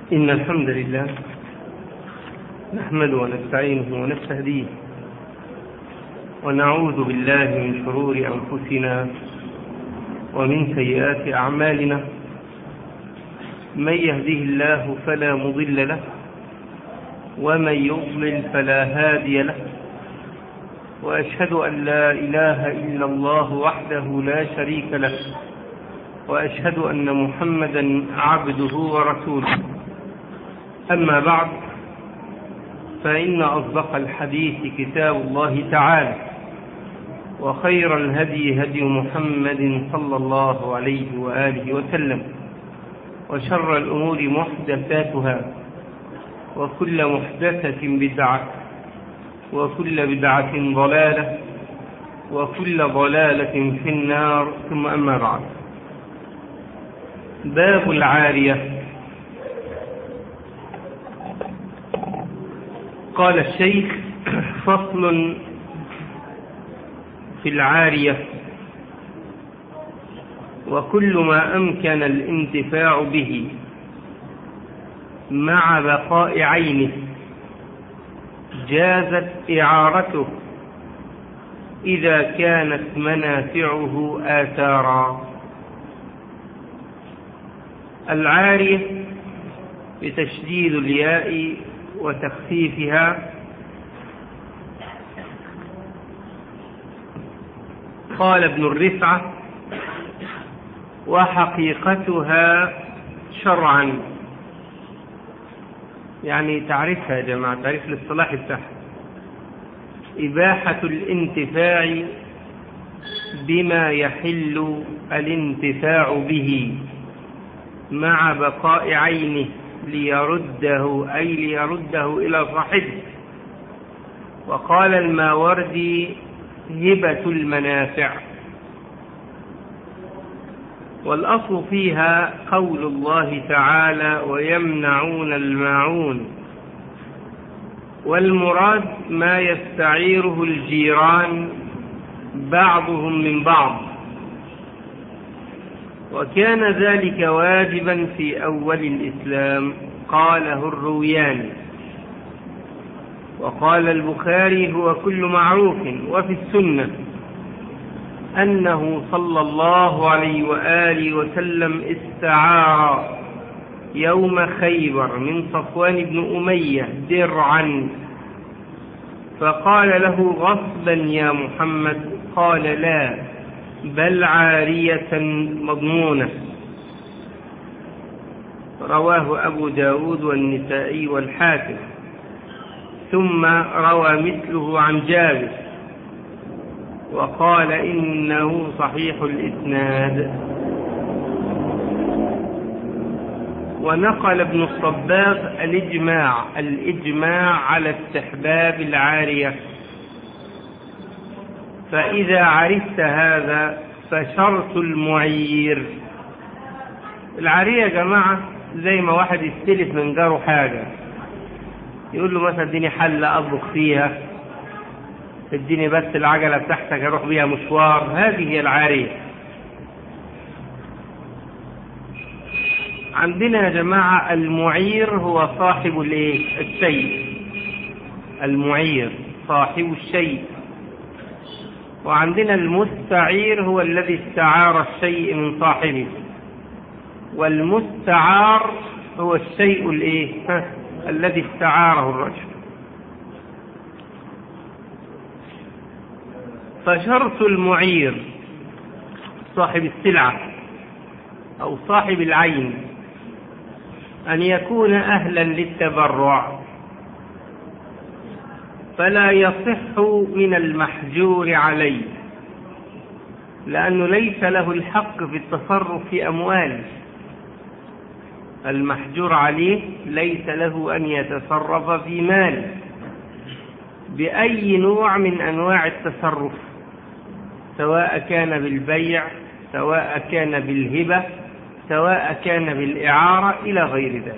إن الحمد لله نحمده ونستعينه ونستهديه ونعوذ بالله من شرور أنفسنا ومن سيئات أعمالنا من يهده الله فلا مضل له ومن يضلل فلا هادي له وأشهد أن لا إله إلا الله وحده لا شريك له وأشهد أن محمدا عبده ورسوله أما بعد فإن أصدق الحديث كتاب الله تعالى وخير الهدي هدي محمد صلى الله عليه وآله وسلم وشر الأمور محدثاتها وكل محدثة بدعة وكل بدعة ضلالة وكل ضلالة في النار ثم أما بعد باب العارية قال الشيخ فصل في العارية وكل ما أمكن الانتفاع به مع بقاء عينه جازت إعارته إذا كانت منافعه آثارا العارية بتشديد الياء وتخفيفها قال ابن الرفعة وحقيقتها شرعا يعني تعرفها يا جماعة تعرف الاصطلاح بتاعها إباحة الانتفاع بما يحل الانتفاع به مع بقاء عينه ليرده أي ليرده إلى صاحبه وقال الماوردي هبة المنافع والأصل فيها قول الله تعالى ويمنعون الماعون والمراد ما يستعيره الجيران بعضهم من بعض وكان ذلك واجبا في أول الإسلام قاله الرويان وقال البخاري هو كل معروف وفي السنة أنه صلى الله عليه وآله وسلم استعار يوم خيبر من صفوان بن أمية درعا فقال له غصبا يا محمد قال لا بل عارية مضمونة رواه أبو داود والنسائي والحاكم ثم روى مثله عن جابر وقال إنه صحيح الإسناد ونقل ابن الصباغ الإجماع الإجماع على استحباب العارية فإذا عرفت هذا فشرط المعير العارية يا جماعة زي ما واحد يستلف من جاره حاجة يقول له مثلا اديني حلة أطبخ فيها اديني بس العجلة بتاعتك اروح بيها مشوار هذه هي العارية عندنا يا جماعة المعير هو صاحب الايه الشيء المعير صاحب الشيء وعندنا المستعير هو الذي استعار الشيء من صاحبه والمستعار هو الشيء الايه الذي استعاره الرجل فشرط المعير صاحب السلعة أو صاحب العين أن يكون أهلا للتبرع فلا يصح من المحجور عليه لأنه ليس له الحق في التصرف في أمواله المحجور عليه ليس له أن يتصرف في ماله بأي نوع من أنواع التصرف سواء كان بالبيع سواء كان بالهبة سواء كان بالإعارة إلى غير ذلك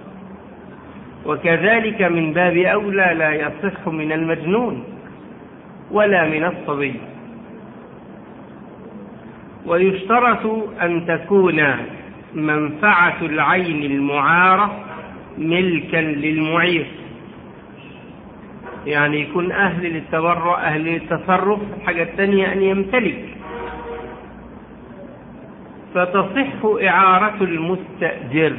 وكذلك من باب أولى لا يصح من المجنون ولا من الصبي ويشترط أن تكون منفعة العين المعارة ملكا للمعير يعني يكون أهل للتبرع أهل للتصرف الحاجة الثانية أن يمتلك فتصح إعارة المستأجر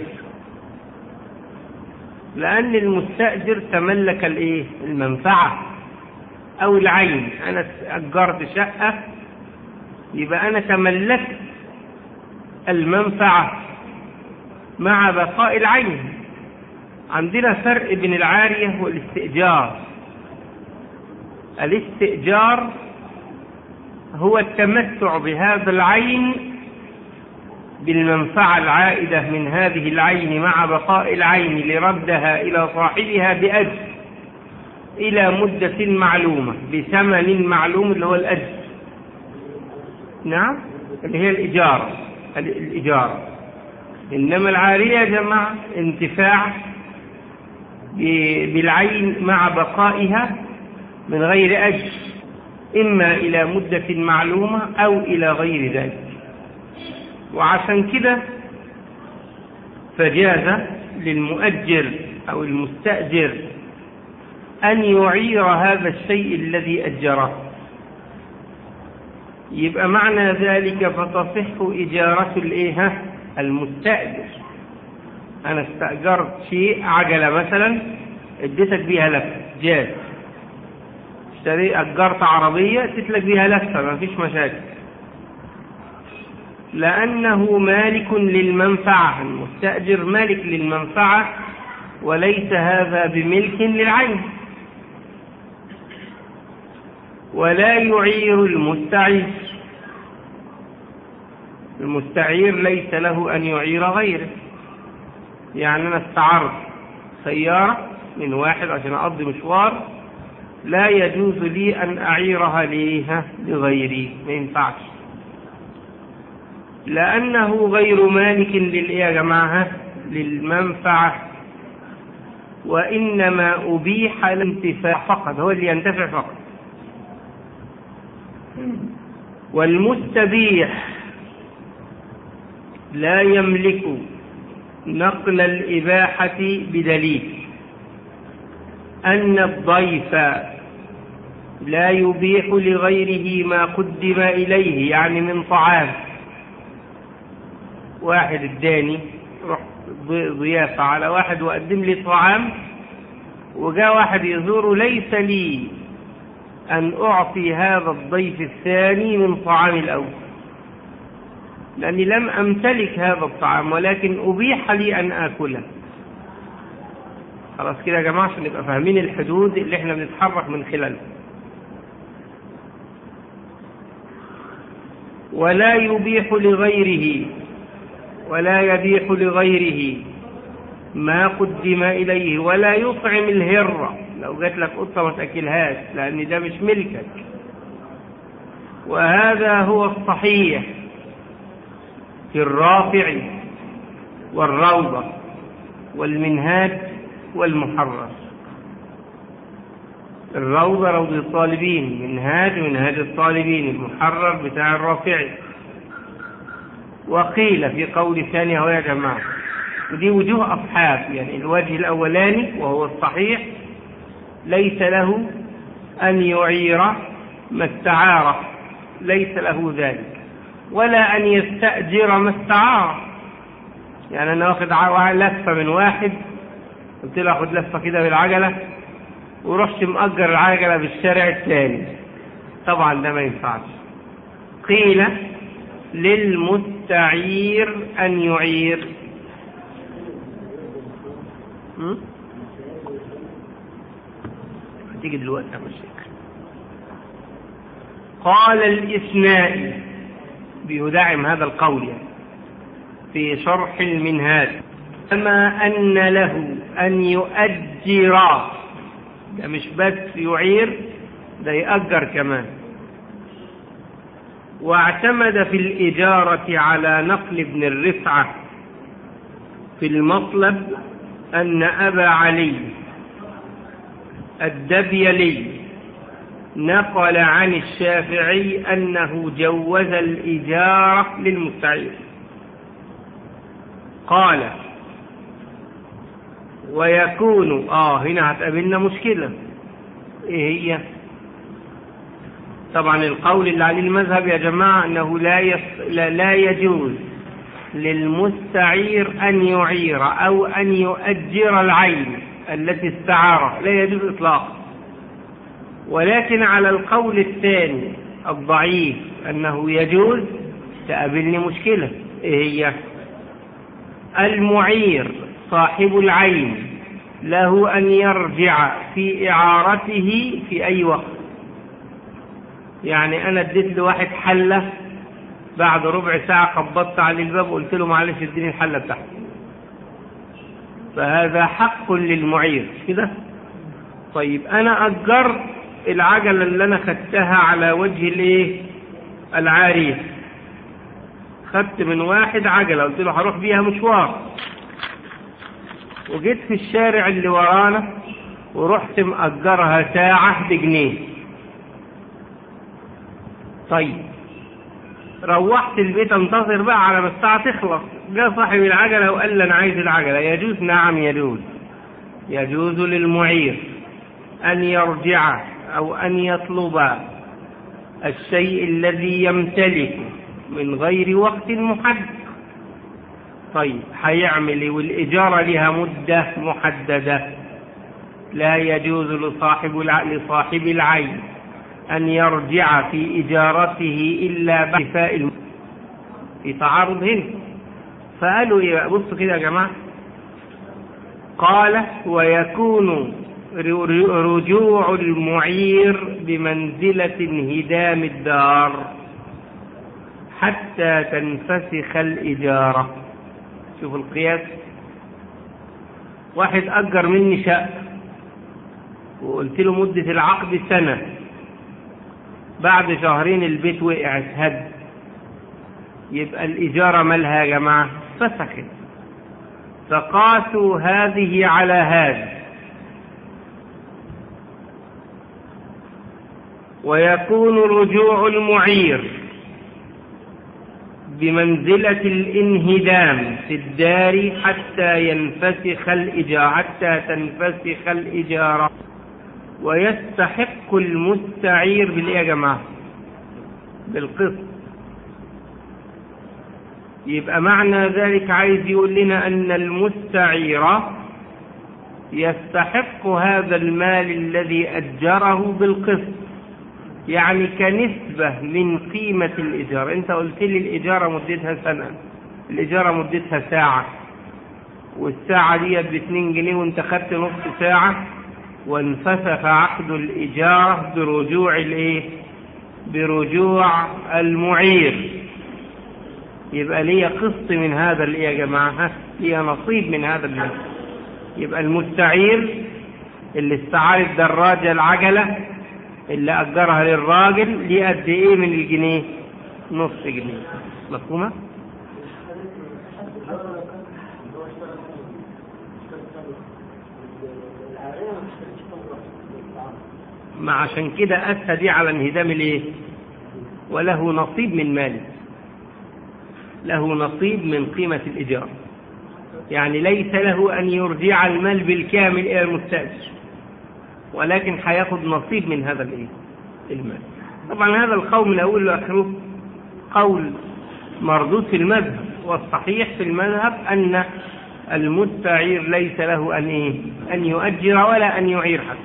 لأن المستأجر تملك الإيه؟ المنفعة أو العين أنا أجرت شقة يبقى أنا تملكت المنفعة مع بقاء العين عندنا فرق بين العارية والاستئجار الاستئجار هو التمتع بهذا العين بالمنفعة العائدة من هذه العين مع بقاء العين لردها إلى صاحبها بأجر إلى مدة معلومة بثمن معلوم اللي هو الأجر نعم اللي هي الإجارة الإجارة إنما العارية يا جماعة انتفاع بالعين مع بقائها من غير أجر إما إلى مدة معلومة أو إلى غير ذلك وعشان كده فجاز للمؤجر أو المستأجر أن يعير هذا الشيء الذي أجره يبقى معنى ذلك فتصح إجارة الإيه المستأجر أنا استأجرت شيء عجلة مثلا اديتك بيها لفة جاز اشتري أجرت عربية اديت لك بيها لفة ما فيش مشاكل لأنه مالك للمنفعة المستأجر مالك للمنفعة وليس هذا بملك للعين ولا يعير المستعير المستعير ليس له أن يعير غيره يعني أنا استعرت سيارة من واحد عشان أقضي مشوار لا يجوز لي أن أعيرها ليها لغيري ما ينفعش لأنه غير مالك للإيه يا جماعة للمنفعة وإنما أبيح الانتفاع فقط هو اللي ينتفع فقط والمستبيح لا يملك نقل الإباحة بدليل أن الضيف لا يبيح لغيره ما قدم إليه يعني من طعام واحد اداني رحت ضيافة على واحد وقدم لي طعام وجاء واحد يزوره ليس لي أن أعطي هذا الضيف الثاني من طعام الأول لأني لم أمتلك هذا الطعام ولكن أبيح لي أن آكله خلاص كده يا جماعة عشان نبقى فاهمين الحدود اللي احنا بنتحرك من خلالها ولا يبيح لغيره ولا يبيح لغيره ما قدم إليه ولا يطعم الهرة لو جات لك قطة ما تأكلهاش لأن ده مش ملكك وهذا هو الصحيح في الرافع والروضة والمنهاج والمحرر الروضة روضة الطالبين منهاج منهاج الطالبين المحرر بتاع الرافعي وقيل في قول ثاني هو يا جماعة ودي وجوه أصحاب يعني الوجه الأولاني وهو الصحيح ليس له أن يعير ما استعار ليس له ذلك ولا أن يستأجر ما استعار يعني أنا واخد لفة من واحد قلت له أخد لفة كده بالعجلة ورحت مأجر العجلة بالشارع الثاني طبعا ده ما ينفعش قيل للمستعير أن يعير هتيجي دلوقتي يا مشيك قال الإثنائي بيدعم هذا القول يعني في شرح المنهاج كما أن له أن يؤجر ده مش بس يعير ده يأجر كمان واعتمد في الإجارة على نقل ابن الرفعة في المطلب أن أبا علي الدبيلي نقل عن الشافعي أنه جوز الإجارة للمستعير قال ويكون اه هنا هتقابلنا مشكلة ايه هي طبعا القول اللي عليه المذهب يا جماعة انه لا, يص... لا, لا يجوز للمستعير ان يعير او ان يؤجر العين التي استعارها لا يجوز اطلاقا ولكن على القول الثاني الضعيف انه يجوز تقابلني مشكلة ايه هي المعير صاحب العين له أن يرجع في إعارته في أي وقت يعني أنا اديت لواحد حلة بعد ربع ساعة خبطت على الباب وقلت له معلش اديني الحلة بتاعتي فهذا حق للمعير كده طيب أنا أجرت العجلة اللي أنا خدتها على وجه الايه العارية خدت من واحد عجلة قلت له هروح بيها مشوار وجيت في الشارع اللي ورانا ورحت مأجرها ساعة بجنيه طيب روحت البيت انتظر بقى على ما الساعة تخلص جاء صاحب العجلة وقال لي أنا عايز العجلة يجوز نعم يجوز يجوز للمعير أن يرجع أو أن يطلب الشيء الذي يمتلكه من غير وقت محدد طيب هيعمل والإجارة لها مدة محددة لا يجوز لصاحب لصاحب العين أن يرجع في إجارته إلا بعد في تعارض هنا فقالوا إيه بصوا كده يا جماعة قال ويكون رجوع المعير بمنزلة انهدام الدار حتى تنفسخ الإجارة شوف القياس واحد أجر مني شقة وقلت له مدة العقد سنة بعد شهرين البيت وقع هد يبقى الإجارة مالها يا جماعة فسخت فقاسوا هذه على هذا ويكون رجوع المعير بمنزلة الانهدام في الدار حتى ينفسخ الإجارة حتى تنفسخ الإجارة ويستحق المستعير بالإيه يا جماعة بالقسط يبقى معنى ذلك عايز يقول لنا أن المستعير يستحق هذا المال الذي أجره بالقسط يعني كنسبة من قيمة الإيجار أنت قلت لي الإيجارة مدتها سنة الإيجارة مدتها ساعة والساعة دي ب 2 جنيه وانت خدت نص ساعة وانفسخ عقد الإيجار برجوع الإيه؟ برجوع المعير يبقى ليا قسط من هذا اللي يا جماعة ليا نصيب من هذا المال يبقى المستعير اللي استعار الدراجة العجلة اللي أجرها للراجل ليه قد إيه من الجنيه؟ نص جنيه مفهومة؟ ما عشان كده أسهى دي على انهدام الايه وله نصيب من ماله له نصيب من قيمة الإيجار يعني ليس له أن يرجع المال بالكامل إلى المستأجر ولكن هياخد نصيب من هذا الايه المال طبعا هذا القول من أوله لآخره قول مردود في المذهب والصحيح في المذهب أن المستعير ليس له أن إيه أن يؤجر ولا أن يعير حتى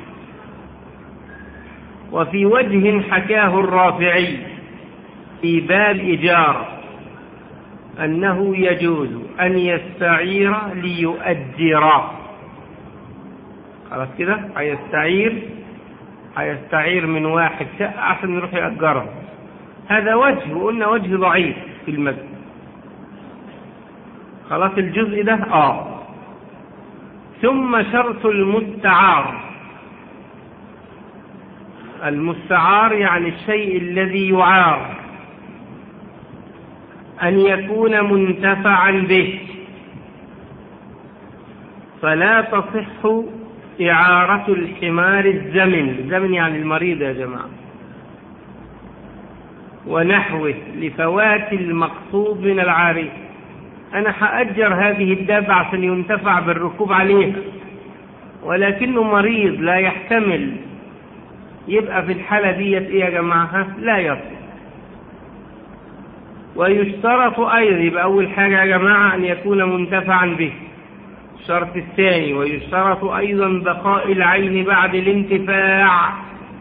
وفي وجه حكاه الرافعي في باب إجارة أنه يجوز أن يستعير ليؤجر خلاص كده هيستعير هيستعير من واحد شقة عشان يروح يأجرها هذا وجه وقلنا وجه ضعيف في المذهب خلاص الجزء ده اه ثم شرط المستعار المستعار يعني الشيء الذي يعار أن يكون منتفعا به فلا تصح إعارة الحمار الزمن الزمن يعني المريض يا جماعة ونحوه لفوات المقصود من العاري أنا هأجر هذه الدابة عشان ينتفع بالركوب عليها ولكنه مريض لا يحتمل يبقى في الحالة ديت ايه يا جماعة لا يصح ويشترط أيضا يبقى أول حاجة يا جماعة أن يكون منتفعا به الشرط الثاني ويشترط أيضا بقاء العين بعد الانتفاع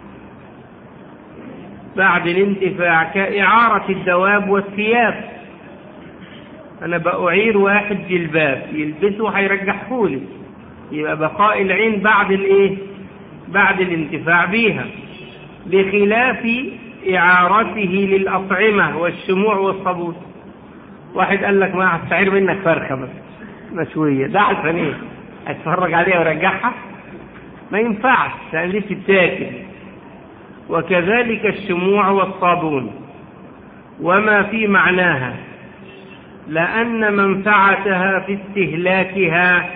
بعد الانتفاع كإعارة الدواب والثياب أنا بأعير واحد جلباب يلبسه هيرجحه لي يبقى بقاء العين بعد الإيه؟ بعد الانتفاع بيها بخلاف إعارته للأطعمة والشموع والصابون واحد قال لك ما هستعير منك فرخة بس مشوية ده عشان ايه اتفرج عليها وارجعها ما ينفعش لان دي بتتاكل وكذلك الشموع والصابون وما في معناها لأن منفعتها في استهلاكها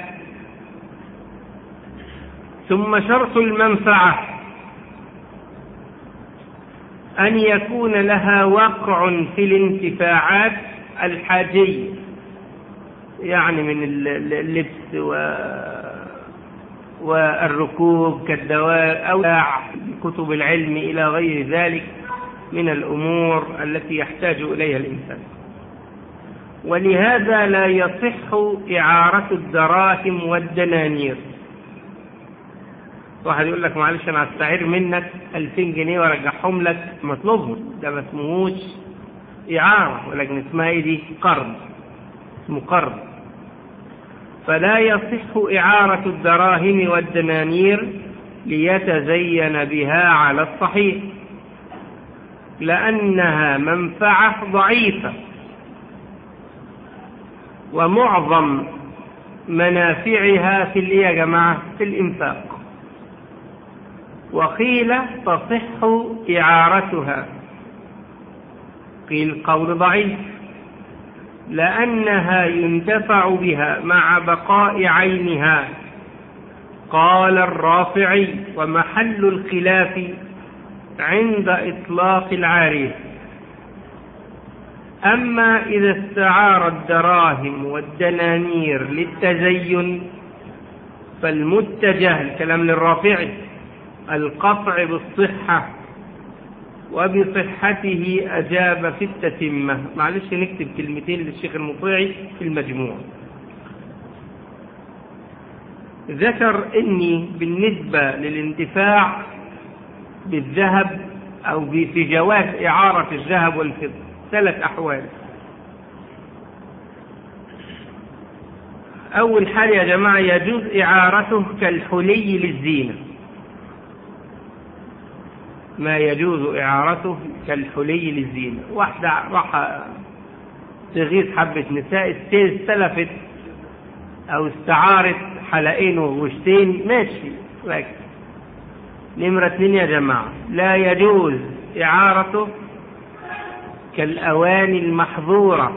ثم شرط المنفعة أن يكون لها وقع في الانتفاعات الحاجية يعني من اللبس و والركوب كالدواء أو كتب العلم إلى غير ذلك من الأمور التي يحتاج إليها الإنسان ولهذا لا يصح إعارة الدراهم والدنانير واحد يقول لك معلش انا هستعير منك 2000 جنيه وارجعهم لك مطلوبهم ده ما اسمهوش اعاره ولكن اسمها ايه دي قرض اسمه قرض فلا يصح اعاره الدراهم والدنانير ليتزين بها على الصحيح لانها منفعه ضعيفه ومعظم منافعها في الايه يا جماعه في الانفاق وقيل تصح إعارتها قيل قول ضعيف لأنها ينتفع بها مع بقاء عينها قال الرافعي ومحل الخلاف عند إطلاق العارية أما إذا استعار الدراهم والدنانير للتزين فالمتجه الكلام للرافعي القطع بالصحة وبصحته أجاب في التتمة معلش نكتب كلمتين للشيخ المطيعي في المجموع ذكر اني بالنسبة للانتفاع بالذهب او في جواز اعارة الذهب والفضة ثلاث احوال اول حال يا جماعة يجوز اعارته كالحلي للزينة ما يجوز إعارته كالحلي للزينة واحدة راح تغيث حبة نساء استلفت أو استعارت حلقين ووشتين ماشي لكن نمرة اثنين يا جماعة لا يجوز إعارته كالأواني المحظورة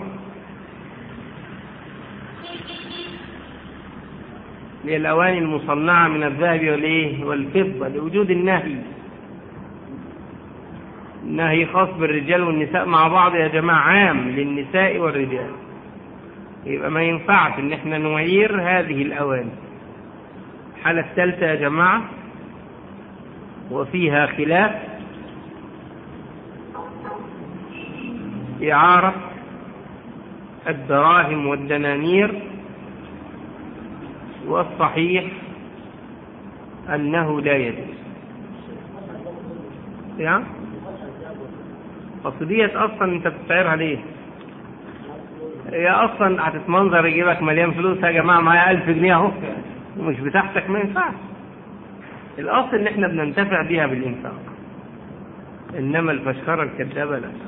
للأواني المصنعة من الذهب والإيه والفضة لوجود النهي نهي خاص بالرجال والنساء مع بعض يا جماعة عام للنساء والرجال يبقى ما ينفعش ان احنا نعير هذه الاواني الحالة الثالثة يا جماعة وفيها خلاف إعارة الدراهم والدنانير والصحيح أنه لا يجوز يعني اصل ديت اصلا انت بتسعرها ليه هي اصلا هتتمنظر يجيبك مليان فلوس يا جماعه معايا 1000 جنيه اهو ومش بتاعتك ما ينفعش الاصل ان احنا بننتفع بيها بالانفاق انما الفشخره الكذابه لا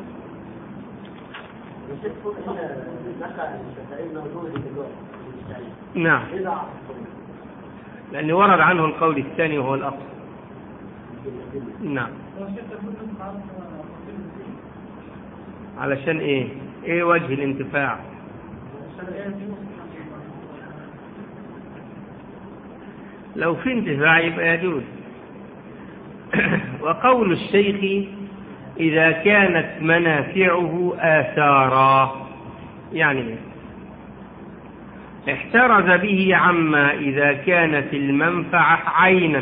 نعم لأن ورد عنه القول الثاني وهو الأصل نعم علشان ايه ايه وجه الانتفاع لو في انتفاع يبقى يجوز وقول الشيخ إذا كانت منافعه آثارا يعني ايه احترز به عما إذا كانت المنفعة عينا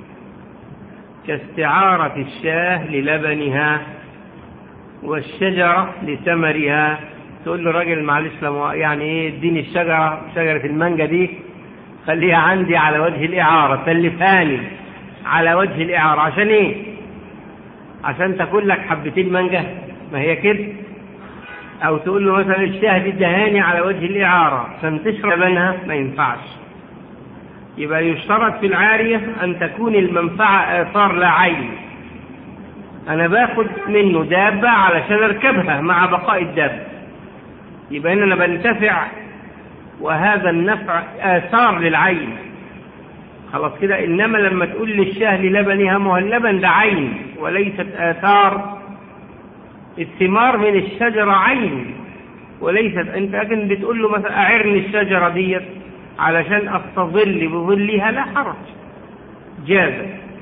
كاستعارة الشاه للبنها والشجرة لثمرها تقول له راجل معلش لما يعني ايه اديني الشجرة شجرة المانجا دي خليها عندي على وجه الإعارة سلفاني على وجه الإعارة عشان ايه عشان تاكل لك حبتين مانجا ما هي كده او تقول له مثلا الشاه دهاني على وجه الإعارة عشان تشرب منها ما ينفعش يبقى يشترط في العارية أن تكون المنفعة آثار لا عين أنا باخد منه دابة علشان أركبها مع بقاء الدابة يبقى إن أنا بنتفع وهذا النفع آثار للعين خلاص كده إنما لما تقول للشاه للبنها ما هو اللبن ده عين وليست آثار الثمار من الشجرة عين وليست أنت لكن بتقول له مثلا أعرني الشجرة ديت علشان أستظل بظلها لا حرج جاز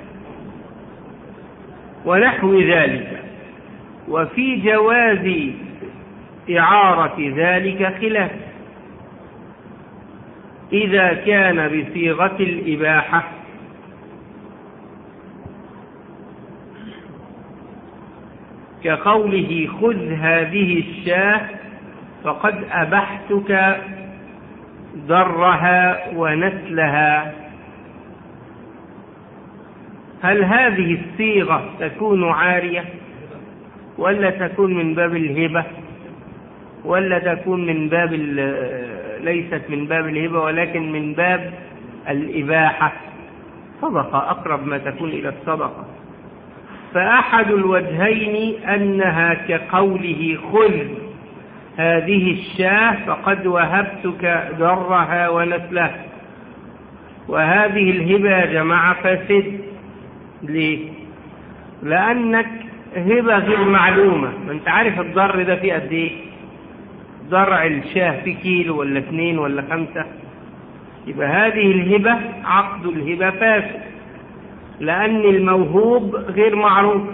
ونحو ذلك وفي جواز إعارة ذلك خلاف إذا كان بصيغة الإباحة كقوله خذ هذه الشاة فقد أبحتك ضرها ونسلها هل هذه الصيغة تكون عارية ولا تكون من باب الهبة ولا تكون من باب ليست من باب الهبة ولكن من باب الإباحة صدقة أقرب ما تكون إلى الصدقة فأحد الوجهين أنها كقوله خذ هذه الشاة فقد وهبتك درها ونسلها وهذه الهبة يا جماعة فاسد ليه؟ لأنك هبة غير معلومة ما انت عارف الضر ده فيه قد ايه ضرع الشاه في كيلو ولا اثنين ولا خمسة يبقى هذه الهبة عقد الهبة فاسد لأن الموهوب غير معروف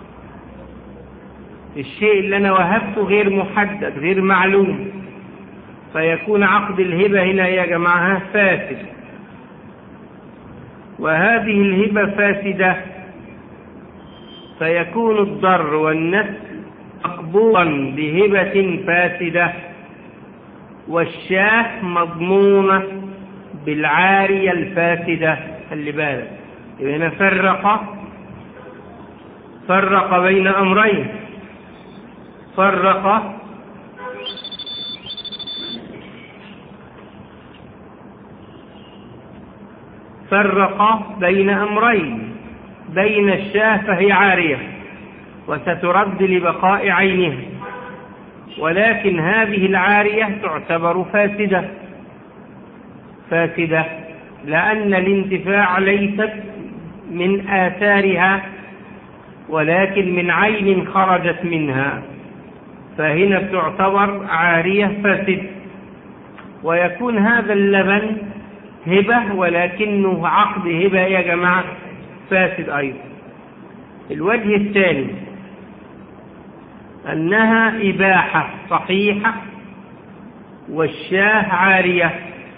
الشيء اللي أنا وهبته غير محدد غير معلوم فيكون عقد الهبة هنا يا جماعة فاسد وهذه الهبة فاسدة فيكون الضر والنسل مقبولا بهبة فاسدة والشاه مضمونة بالعارية الفاسدة خلي بالك هنا فرق فرق بين أمرين فرق فرق بين أمرين بين الشاه فهي عارية وسترد لبقاء عينها ولكن هذه العارية تعتبر فاسدة فاسدة لأن الانتفاع ليست من آثارها ولكن من عين خرجت منها فهنا تعتبر عارية فاسد ويكون هذا اللبن هبة ولكنه عقد هبة يا جماعة فاسد أيضا الوجه الثاني أنها إباحة صحيحة والشاه عارية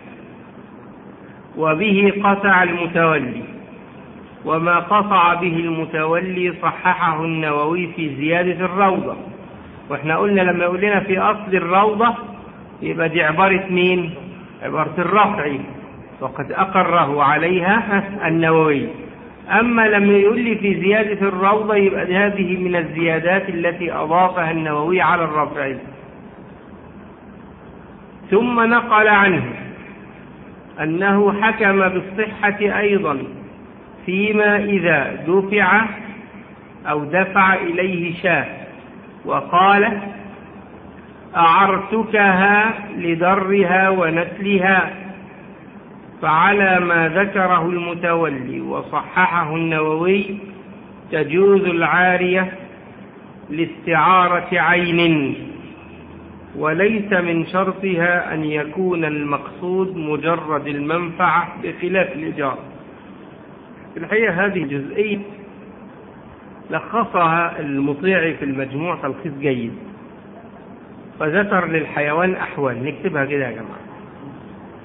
وبه قطع المتولي وما قطع به المتولي صححه النووي في زيادة الروضة واحنا قلنا لما يقول لنا في أصل الروضة يبقى دي عبارة مين عبارة الرفعي وقد أقره عليها النووي أما لما يقول لي في زيادة الروضة يبقى هذه من الزيادات التي أضافها النووي على الرفعي ثم نقل عنه أنه حكم بالصحة أيضا فيما إذا دفع أو دفع إليه شاه وقال أعرتكها لدرها ونسلها فعلى ما ذكره المتولي وصححه النووي تجوز العارية لاستعارة عين وليس من شرطها أن يكون المقصود مجرد المنفعة بخلاف الإيجار في الحقيقة هذه جزئية لخصها المطيع في المجموع تلخيص جيد فذكر للحيوان أحوال نكتبها كده يا جماعة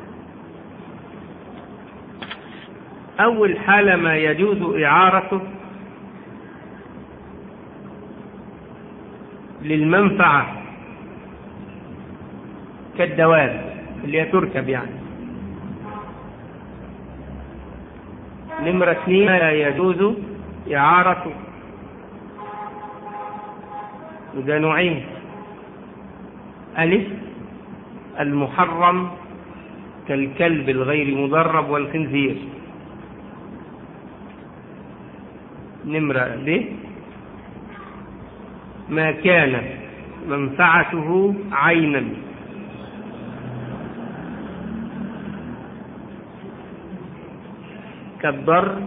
أول حالة ما يجوز إعارته للمنفعة كالدواب اللي هي تركب يعني نمرة اثنين لا يجوز إعارته وده نوعين ألف المحرم كالكلب الغير مدرب والخنزير نمرة ب ما كان منفعته عينا كالضر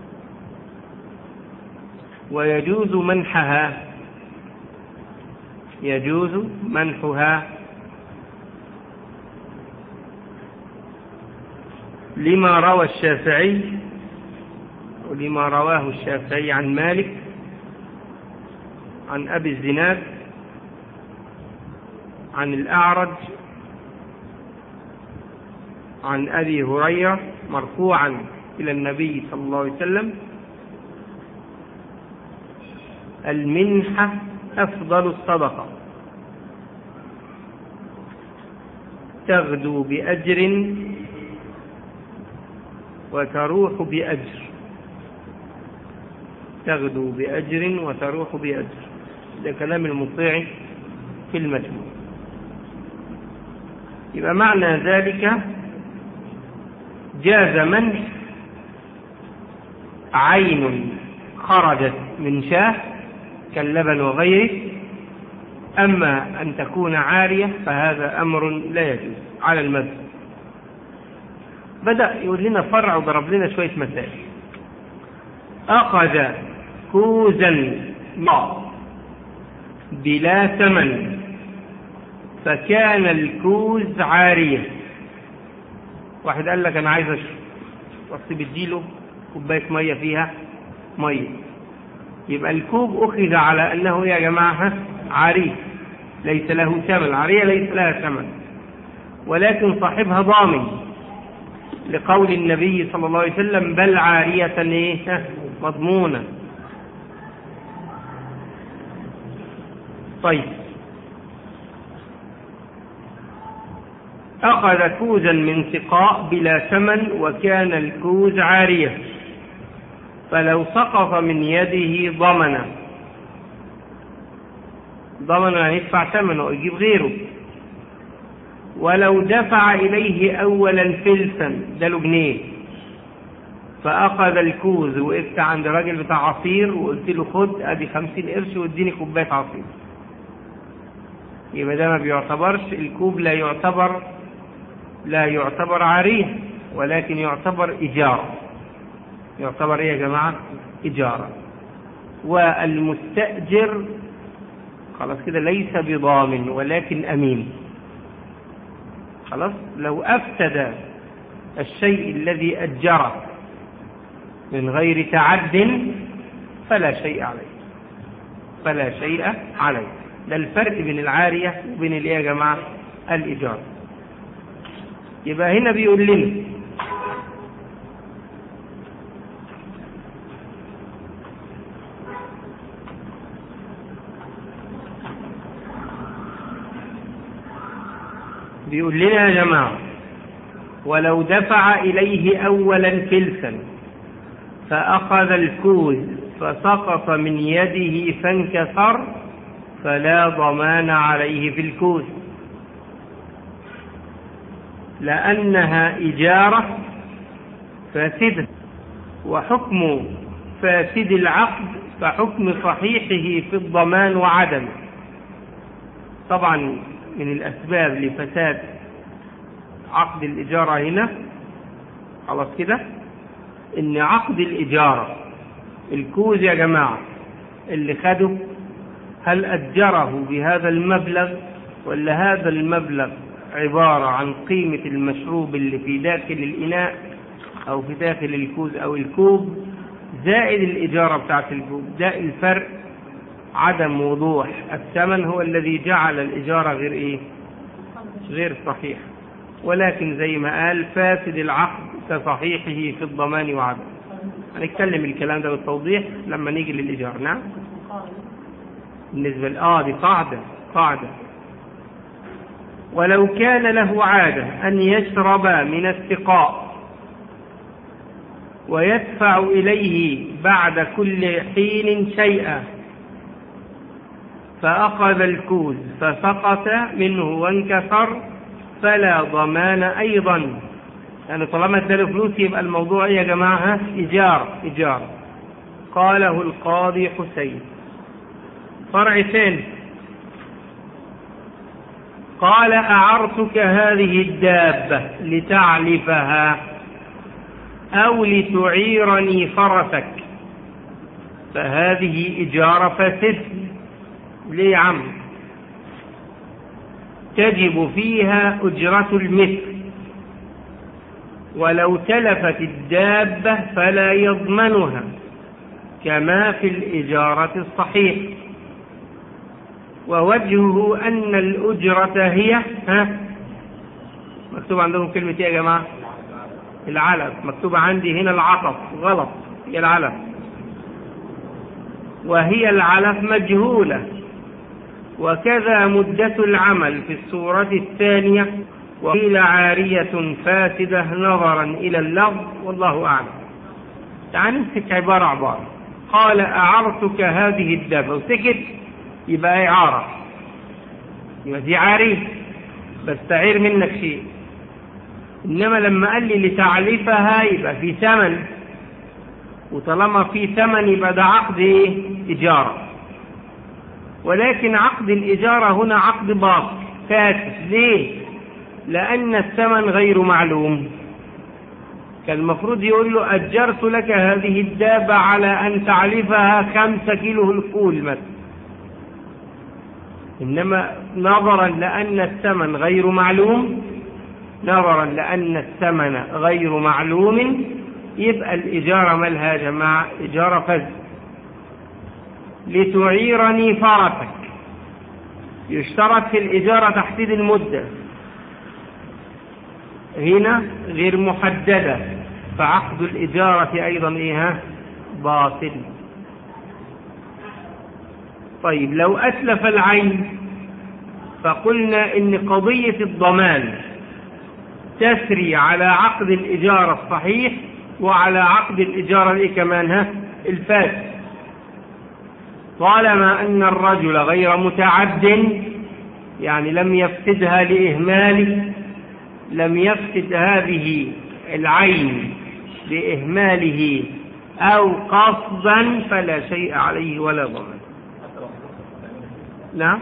ويجوز منحها يجوز منحها لما روى الشافعي ولما رواه الشافعي عن مالك عن أبي الزناد عن الأعرج عن أبي هريرة مرفوعا إلى النبي صلى الله عليه وسلم المنحة أفضل الصدقة تغدو بأجر وتروح بأجر تغدو بأجر وتروح بأجر ده كلام المطيع في المجموع يبقى معنى ذلك جاز منح عين خرجت من شاه كاللبن وغيره أما أن تكون عارية فهذا أمر لا يجوز على المذهب بدأ يقول لنا فرع وضرب لنا شوية مسائل أخذ كوزا ماء بلا ثمن فكان الكوز عارية واحد قال لك أنا عايز أشرب رحت بديله كوباية مية فيها مية يبقى الكوب أخذ على أنه يا جماعة عارية ليس له ثمن عارية ليس لها ثمن ولكن صاحبها ضامن لقول النبي صلى الله عليه وسلم بل عارية إيه؟ مضمونة طيب أخذ كوزا من سقاء بلا ثمن وكان الكوز عارية فلو سقط من يده ضمن ضمن يعني يدفع ثمنه ويجيب غيره ولو دفع إليه أولا فلسا ده له جنيه فأخذ الكوز وقفت عند راجل بتاع عصير وقلت له خد أدي خمسين قرش واديني كوباية عصير يبقى ده ما بيعتبرش الكوب لا يعتبر لا يعتبر عارية ولكن يعتبر إيجار يعتبر إيه يا جماعة إيجارا والمستأجر خلاص كده ليس بضامن ولكن أمين خلاص لو أفسد الشيء الذي أجره من غير تعد فلا شيء عليه فلا شيء عليه ده الفرق بين العارية وبين الايه يا جماعة الإيجار يبقى هنا بيقول لنا بيقول لنا يا جماعة ولو دفع إليه أولا فلسا فأخذ الكوز فسقط من يده فانكسر فلا ضمان عليه في الكوز لأنها إجارة فاسدة وحكم فاسد العقد فحكم صحيحه في الضمان وعدمه طبعا من الأسباب لفساد عقد الإجارة هنا خلاص كده إن عقد الإجارة الكوز يا جماعة اللي خده هل أجره بهذا المبلغ ولا هذا المبلغ عبارة عن قيمة المشروب اللي في داخل الإناء أو في داخل الكوز أو الكوب زائد الإجارة بتاعت الكوب ده الفرق عدم وضوح الثمن هو الذي جعل الإجارة غير إيه غير صحيح ولكن زي ما قال فاسد العقد كصحيحه في الضمان وعدم هنتكلم الكلام ده بالتوضيح لما نيجي للإيجار نعم بالنسبة آه دي قاعدة قاعدة ولو كان له عادة أن يشرب من السقاء ويدفع إليه بعد كل حين شيئا فأخذ الكوز فسقط منه وانكسر فلا ضمان أيضا يعني طالما اداله فلوس يبقى الموضوع ايه يا جماعة إيجار إيجار قاله القاضي حسين فرع ثاني قال أعرتك هذه الدابة لتعلفها أو لتعيرني فرسك فهذه إجارة فاسد ليه يا عم تجب فيها أجرة المثل ولو تلفت الدابة فلا يضمنها كما في الإجارة الصحيح ووجهه أن الأجرة هي ها مكتوب عندهم كلمة ايه يا جماعة العلف مكتوب عندي هنا العطف غلط هي العلف وهي العلف مجهولة وكذا مدة العمل في الصورة الثانية وقيل عارية فاسدة نظرا إلى اللفظ والله أعلم تعال نمسك عبارة عبارة قال أعرتك هذه الدابة وسكت يبقى إعارة يبقى دي عارية بستعير منك شيء إنما لما قال لي لتعليفها يبقى في ثمن وطالما في ثمن يبقى ده عقد إيه؟ إجارة ولكن عقد الإجارة هنا عقد باطل فاسد ليه؟ لأن الثمن غير معلوم كان المفروض يقول له أجرت لك هذه الدابة على أن تعلفها خمسة كيلو الفول مثلا إنما نظرا لأن الثمن غير معلوم نظرا لأن الثمن غير معلوم يبقى الإجارة مالها يا جماعة إجارة فز لتعيرني فرسك يشترط في الإجارة تحديد المدة هنا غير محددة فعقد الإجارة أيضا إيه باطل طيب لو أتلف العين فقلنا إن قضية الضمان تسري على عقد الإجارة الصحيح وعلى عقد الإجارة الإيه كمان ها الفاسد طالما أن الرجل غير متعد يعني لم يفسدها لإهماله لم يفسد هذه العين لإهماله أو قصدا فلا شيء عليه ولا ضمان نعم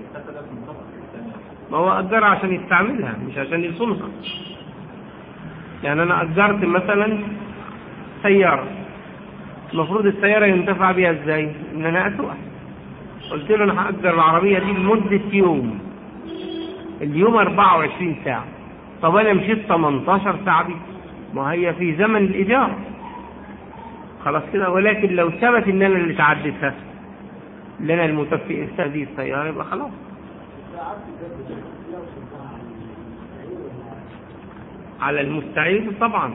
ما هو أجرها عشان يستعملها مش عشان يصونها يعني أنا أجرت مثلا سيارة المفروض السيارة ينتفع بها ازاي ان انا اسوق قلت له انا هأجر العربية دي لمدة يوم اليوم 24 ساعة طب انا مشيت 18 ساعة دي ما هي في زمن الايجار خلاص كده ولكن لو ثبت ان انا اللي تعديتها اللي انا المتفق هذه السيارة يبقى خلاص على المستعير طبعا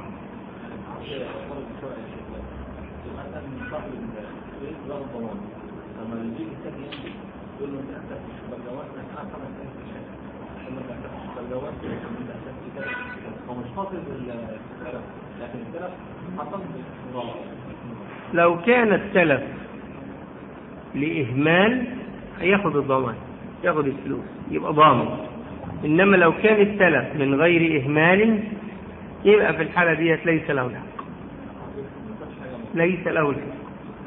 لو كان التلف لإهمال هياخد الضمان ياخد الفلوس يبقى ضامن إنما لو كان التلف من غير إهمال يبقى في الحالة ديت ليس له الحق ليس له الحق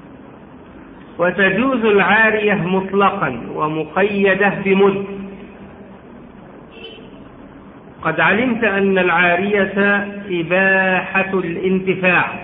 وتجوز العارية مطلقا ومقيدة بمد قد علمت أن العارية إباحة الانتفاع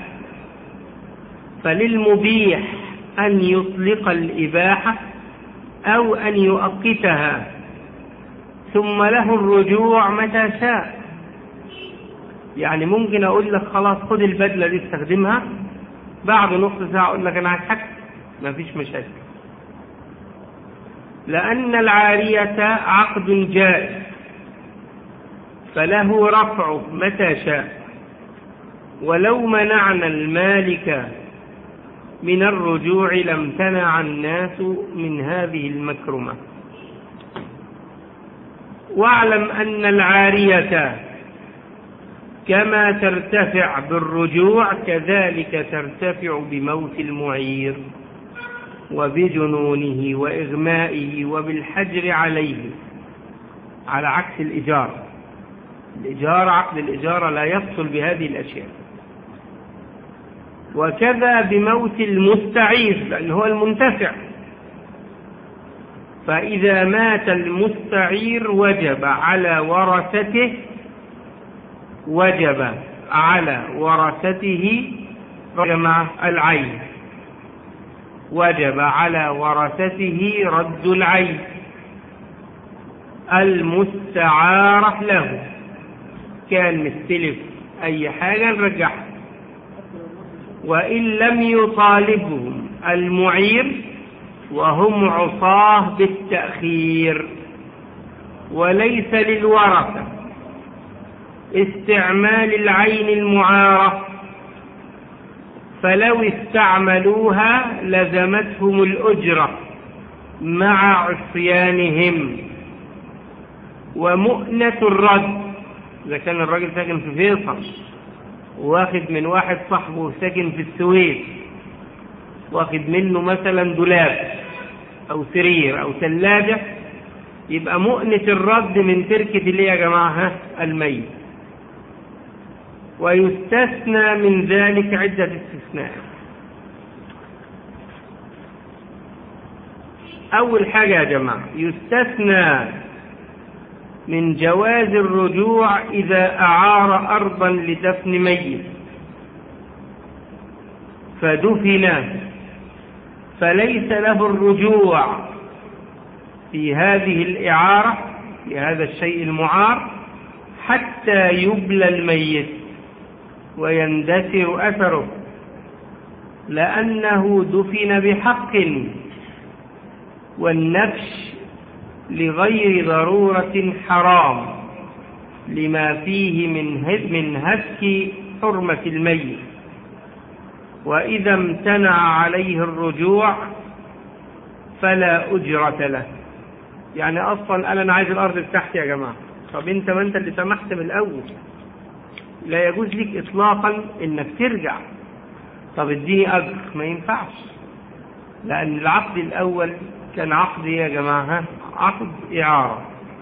فللمبيح أن يطلق الإباحة أو أن يؤقتها ثم له الرجوع متى شاء يعني ممكن أقول لك خلاص خد البدلة دي استخدمها بعد نص ساعة أقول لك أنا هتحكم ما فيش مشاكل لأن العارية عقد جائز فله رفعه متى شاء ولو منعنا المالك من الرجوع لامتنع الناس من هذه المكرمة واعلم أن العارية كما ترتفع بالرجوع كذلك ترتفع بموت المعير وبجنونه وإغمائه وبالحجر عليه على عكس الإجارة الإجارة عقد الإجارة لا يفصل بهذه الأشياء وكذا بموت المستعير لأن هو المنتفع فإذا مات المستعير وجب على ورثته وجب على ورثته جمع العين وجب على ورثته رد العين المستعارة له كان مستلف أي حاجة نرجعها وإن لم يطالبهم المعير وهم عصاه بالتأخير وليس للورثة استعمال العين المعارة فلو استعملوها لزمتهم الأجرة مع عصيانهم ومؤنة الرد إذا كان الراجل ساكن في فيصل واخد من واحد صاحبه ساكن في السويس واخد منه مثلا دولاب أو سرير أو ثلاجة يبقى مؤنة الرد من تركة اللي يا جماعة الميت ويستثنى من ذلك عدة استثناء أول حاجة يا جماعة يستثنى من جواز الرجوع إذا أعار أرضا لدفن ميت فدفن فليس له الرجوع في هذه الإعارة لهذا الشيء المعار حتى يبلى الميت ويندثر أثره لأنه دفن بحق والنفش لغير ضرورة حرام لما فيه من من هتك حرمة الميت وإذا امتنع عليه الرجوع فلا أجرة له يعني أصلا قال أنا عايز الأرض بتاعتي يا جماعة طب أنت ما أنت اللي سمحت من الأول لا يجوز لك إطلاقا إنك ترجع طب اديني أجر ما ينفعش لأن العقد الأول كان عقد يا جماعة عقد إعارة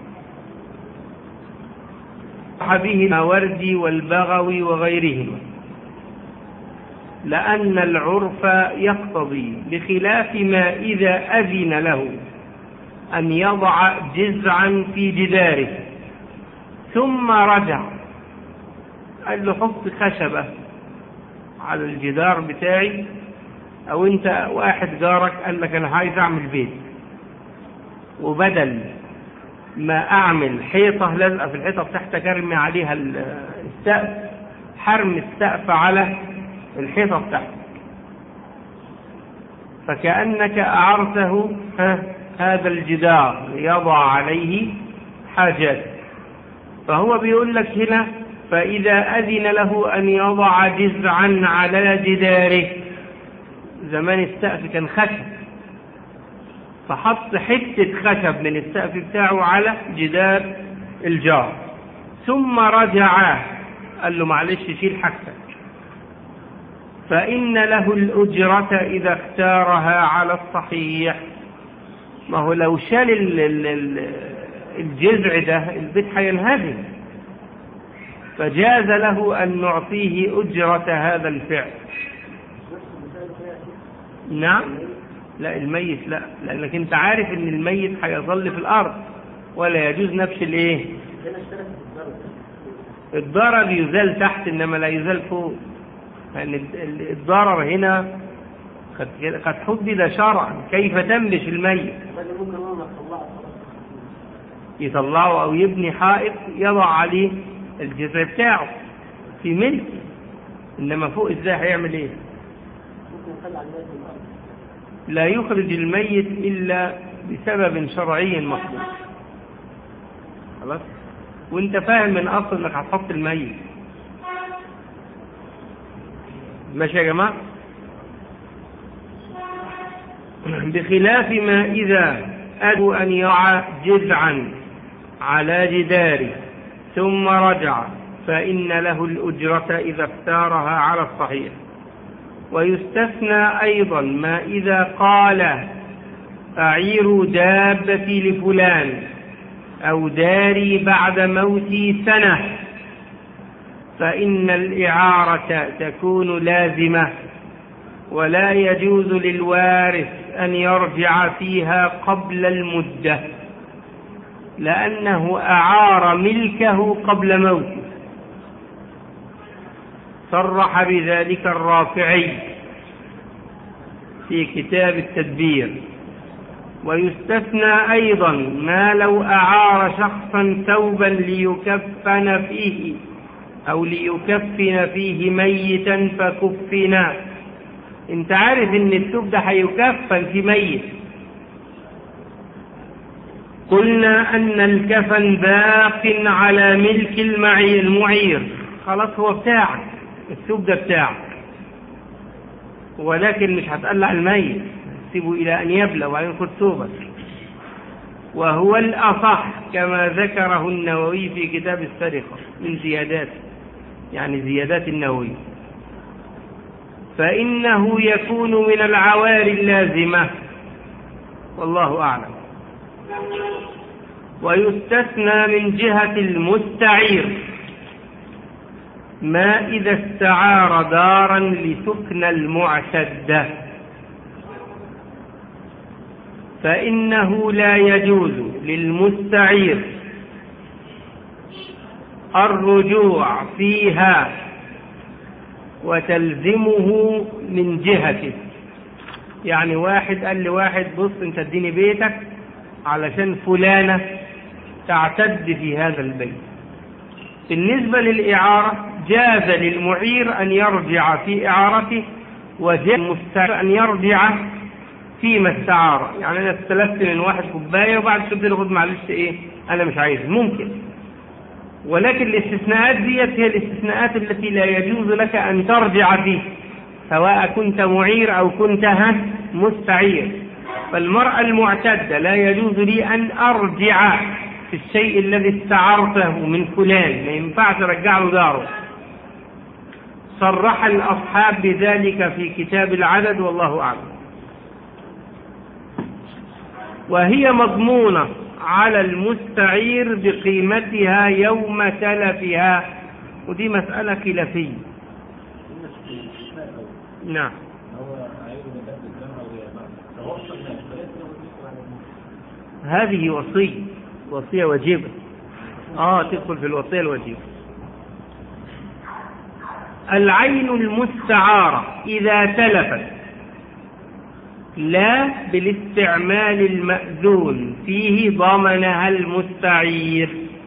به الماوردي والبغوي وغيرهما لأن العرف يقتضي بخلاف ما إذا أذن له أن يضع جزعا في جداره ثم رجع قال له حط خشبة على الجدار بتاعي أو أنت واحد جارك قال لك أنا عايز أعمل بيت وبدل ما أعمل حيطة لازقة في الحيطة بتاعتك أرمي عليها السقف حرم السقف على الحيطة بتاعتك فكأنك أعرته هذا الجدار يضع عليه حاجات فهو بيقول لك هنا فإذا أذن له أن يضع جزعا على جداره زمان السقف كان خشب فحط حتة خشب من السقف بتاعه على جدار الجار ثم رجع قال له معلش شيل حاجتك فإن له الأجرة إذا اختارها على الصحيح ما هو لو شال الجذع ده البيت هينهدم فجاز له أن نعطيه أجرة هذا الفعل نعم لا الميت لا لأنك أنت عارف أن الميت هيظل في الأرض ولا يجوز نفس الإيه الضرر يزال تحت إنما لا يزال فوق لأن الضرر هنا قد حدد شرعا كيف تنبش الميت يطلعه أو يبني حائط يضع عليه الجذع بتاعه في ملك إنما فوق إزاي هيعمل إيه لا يخرج الميت إلا بسبب شرعي مخصوص خلاص وانت فاهم من أصل انك هتحط الميت ماشي يا جماعة بخلاف ما إذا أدوا أن يرعى جذعا على جداره ثم رجع فإن له الأجرة إذا اختارها على الصحيح ويستثنى أيضا ما إذا قال أعير دابتي لفلان أو داري بعد موتي سنة فإن الإعارة تكون لازمة ولا يجوز للوارث أن يرجع فيها قبل المدة لأنه أعار ملكه قبل موته صرح بذلك الرافعي في كتاب التدبير ويستثنى أيضا ما لو أعار شخصا ثوبا ليكفن فيه أو ليكفن فيه ميتا فكفنا انت عارف ان الثوب ده هيكفن في ميت قلنا أن الكفن باق على ملك المعي المعير خلاص هو بتاعك الثوب ده بتاعك ولكن مش هتقلع الميت سيبه إلى أن يبلى وبعدين خد ثوبك وهو الأصح كما ذكره النووي في كتاب السرقة من زيادات يعني زيادات النووي فإنه يكون من العوار اللازمة والله أعلم ويستثنى من جهة المستعير ما إذا استعار دارا لسكن المعتدة فإنه لا يجوز للمستعير الرجوع فيها وتلزمه من جهته يعني واحد قال لواحد بص انت اديني بيتك علشان فلانة تعتد في هذا البيت بالنسبة للإعارة جاز للمعير أن يرجع في إعارته وجاز المستعير أن يرجع فيما استعار يعني أنا استلفت من واحد كوباية وبعد كده له خد معلش إيه أنا مش عايز ممكن ولكن الاستثناءات ديت هي الاستثناءات التي لا يجوز لك أن ترجع فيه سواء كنت معير أو كنت مستعير فالمرأة المعتدة لا يجوز لي أن أرجع في الشيء الذي استعرته من فلان ما ينفعش أرجع له داره صرح الأصحاب بذلك في كتاب العدد والله أعلم وهي مضمونة على المستعير بقيمتها يوم تلفها ودي مسألة خلافية نعم هذه وصية وصية واجبة اه تدخل في الوصية الواجبة العين المستعارة إذا تلفت لا بالاستعمال المأذون فيه ضمنها المستعير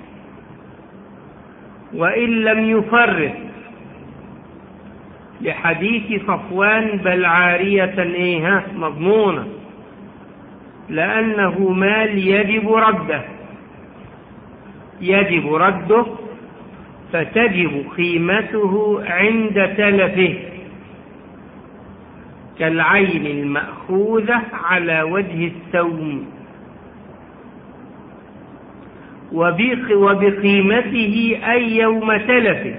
وإن لم يفرق لحديث صفوان بل عارية إيه مضمونة لأنه مال يجب رده يجب رده فتجب قيمته عند تلفه كالعين المأخوذة على وجه السوم وبقيمته أي يوم تلفه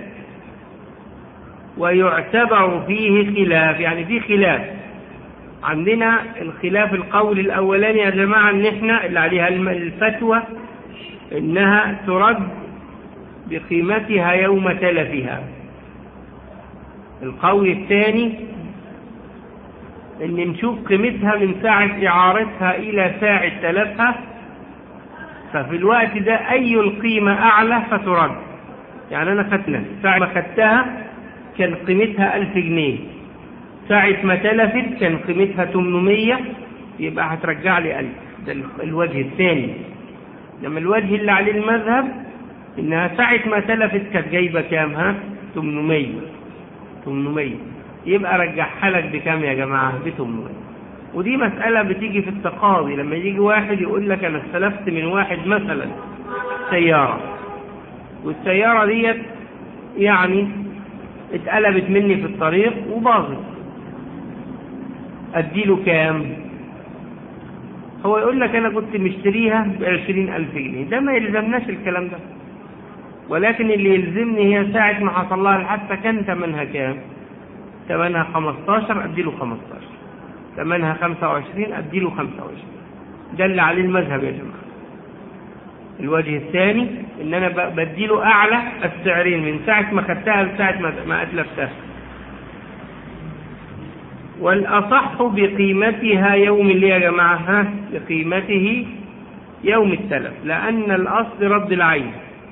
ويعتبر فيه خلاف يعني في خلاف عندنا الخلاف القول الأولاني يا جماعة ان احنا اللي عليها الفتوى انها ترد بقيمتها يوم تلفها القول الثاني ان نشوف قيمتها من ساعة اعارتها الى ساعة تلفها ففي الوقت ده اي القيمة اعلى فترد يعني انا خدنا ساعة ما خدتها كان قيمتها الف جنيه ساعة ما تلفت كان قيمتها 800 يبقى هترجع لي ألف ده الوجه الثاني لما الوجه اللي عليه المذهب انها ساعة ما تلفت كانت جايبة كام ها 800 800 يبقى رجعها لك بكام يا جماعة ب 800 ودي مسألة بتيجي في التقاضي لما يجي واحد يقول لك انا استلفت من واحد مثلا سيارة والسيارة ديت يعني اتقلبت مني في الطريق وباظت اديله كام هو يقول لك انا كنت مشتريها بعشرين الف جنيه ده ما يلزمناش الكلام ده ولكن اللي يلزمني هي ساعة ما حصل لها الحادثة كان ثمنها كام ثمنها 15 اديله 15 ثمنها 25 اديله 25 ده اللي عليه المذهب يا جماعة الوجه الثاني ان انا بديله اعلى السعرين من ساعة ما خدتها لساعة ما اتلفتها والأصح بقيمتها يوم اللي يا جماعة ها بقيمته يوم التلف لأن الأصل رد العين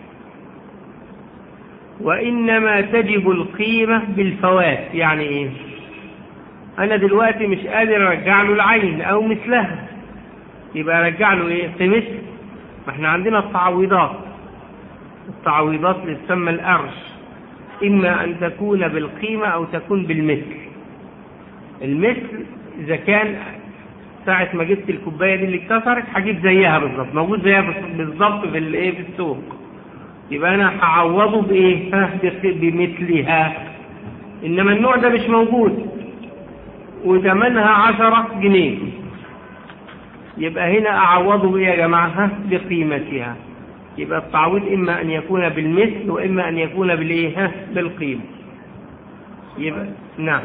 وإنما تجب القيمة بالفوات يعني إيه أنا دلوقتي مش قادر أرجع له العين أو مثلها يبقى أرجع له إيه قيمته ما إحنا عندنا التعويضات التعويضات اللي تسمى الأرش إما أن تكون بالقيمة أو تكون بالمثل المثل إذا كان ساعة ما جبت الكوباية دي اللي اتكسرت هجيب زيها بالظبط موجود زيها بالظبط في الايه في السوق يبقى انا هعوضه بايه؟ ها بمثلها انما النوع ده مش موجود وثمنها عشرة جنيه يبقى هنا اعوضه بايه يا جماعة؟ ها بقيمتها يبقى التعويض اما ان يكون بالمثل واما ان يكون بالايه؟ ها بالقيمة يبقى نعم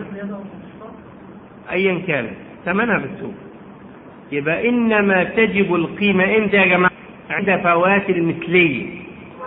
ايا كانت ثمنها بالسوق يبقى انما تجب القيمة امتى يا جماعة عند فوات المثلية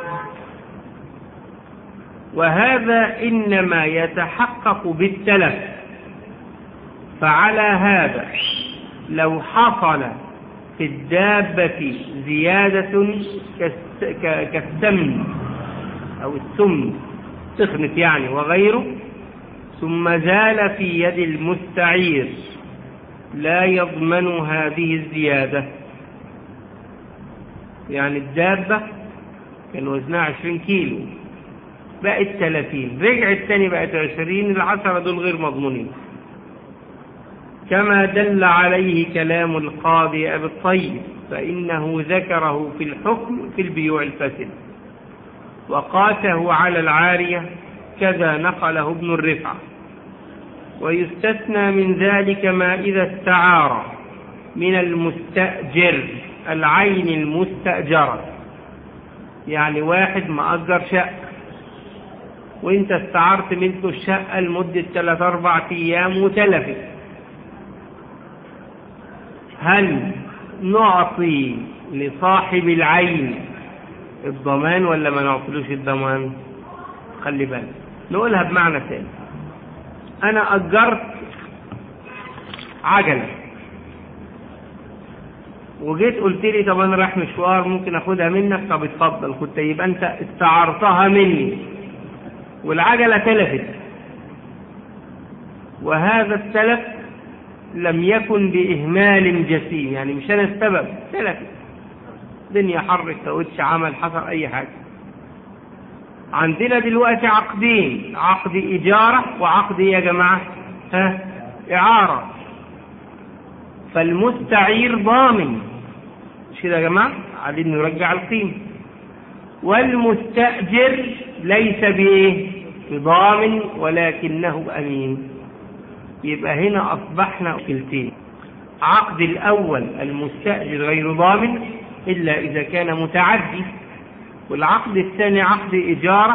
وهذا انما يتحقق بالتلف فعلى هذا لو حصل في الدابة زيادة كالسمن أو السمن تخنت يعني وغيره ثم زال في يد المستعير لا يضمن هذه الزيادة يعني الدابة كان وزنها عشرين كيلو بقت ثلاثين رجعت تاني بقت عشرين العشرة دول غير مضمونين كما دل عليه كلام القاضي أبي الطيب فإنه ذكره في الحكم في البيوع الفاسد وقاسه على العارية كذا نقله ابن الرفعة ويستثنى من ذلك ما إذا استعار من المستأجر العين المستأجرة يعني واحد مأجر شقة وانت استعرت منه الشقة لمدة ثلاث أربع أيام وتلفت هل نعطي لصاحب العين الضمان ولا ما نعطلوش الضمان خلي بالك نقولها بمعنى ثاني انا اجرت عجله وجيت قلت لي طب انا رايح مشوار ممكن اخدها منك طب اتفضل كنت يبقى انت استعرتها مني والعجله تلفت وهذا التلف لم يكن باهمال جسيم يعني مش انا السبب تلفت دنيا حر الكاوتش عمل حصل اي حاجه عندنا دلوقتي عقدين عقد إجارة وعقد يا جماعة ها إعارة فالمستعير ضامن مش كده يا جماعة عايزين نرجع القيمة والمستأجر ليس بإيه بضامن ولكنه أمين يبقى هنا أصبحنا كلتين عقد الأول المستأجر غير ضامن إلا إذا كان متعدي والعقد الثاني عقد إجارة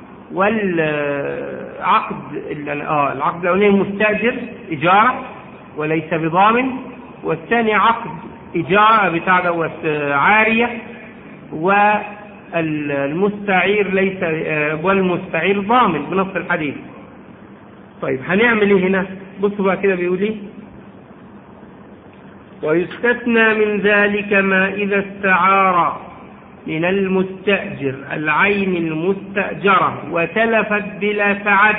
والعقد اه العقد الأولاني مستأجر إجارة وليس بضامن والثاني عقد إجارة بتاع دوت عارية والمستعير ليس والمستعير ضامن بنص الحديث طيب هنعمل ايه هنا بصوا بقى كده بيقول ايه ويستثنى من ذلك ما إذا استعار من المستأجر العين المستأجرة وتلفت بلا تعد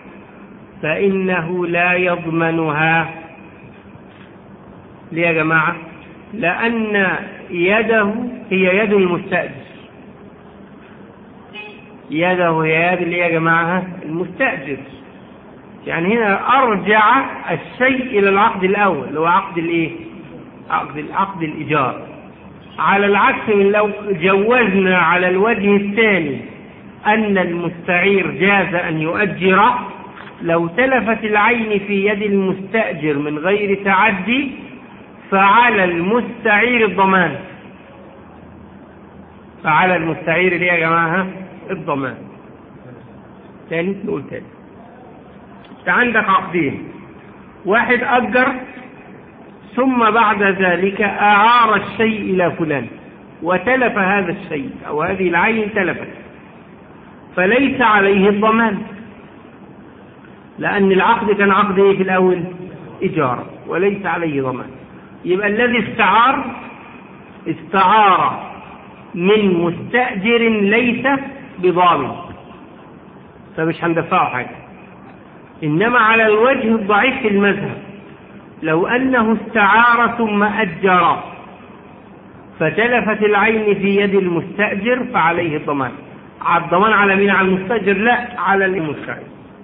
فإنه لا يضمنها ليه يا جماعة لأن يده هي يد المستأجر يده هي يد اللي يا جماعة المستأجر يعني هنا أرجع الشيء إلى العقد الأول اللي هو عقد الإيه؟ عقد عقد الإيجار على العكس من لو جوزنا على الوجه الثاني أن المستعير جاز أن يؤجر لو تلفت العين في يد المستأجر من غير تعدي فعلى المستعير الضمان فعلى المستعير ليه يا جماعة الضمان تاني نقول تاني انت عندك عقدين واحد أجر ثم بعد ذلك أعار الشيء إلى فلان وتلف هذا الشيء أو هذه العين تلفت فليس عليه الضمان لأن العقد كان عقد إيه في الأول إجارة وليس عليه ضمان يبقى الذي استعار استعار من مستأجر ليس بضامن فمش هندفعه حاجة إنما على الوجه الضعيف في المذهب لو أنه استعار ثم أجر فتلفت العين في يد المستأجر فعليه الضمان الضمان على مين على المستأجر لا على المستأجر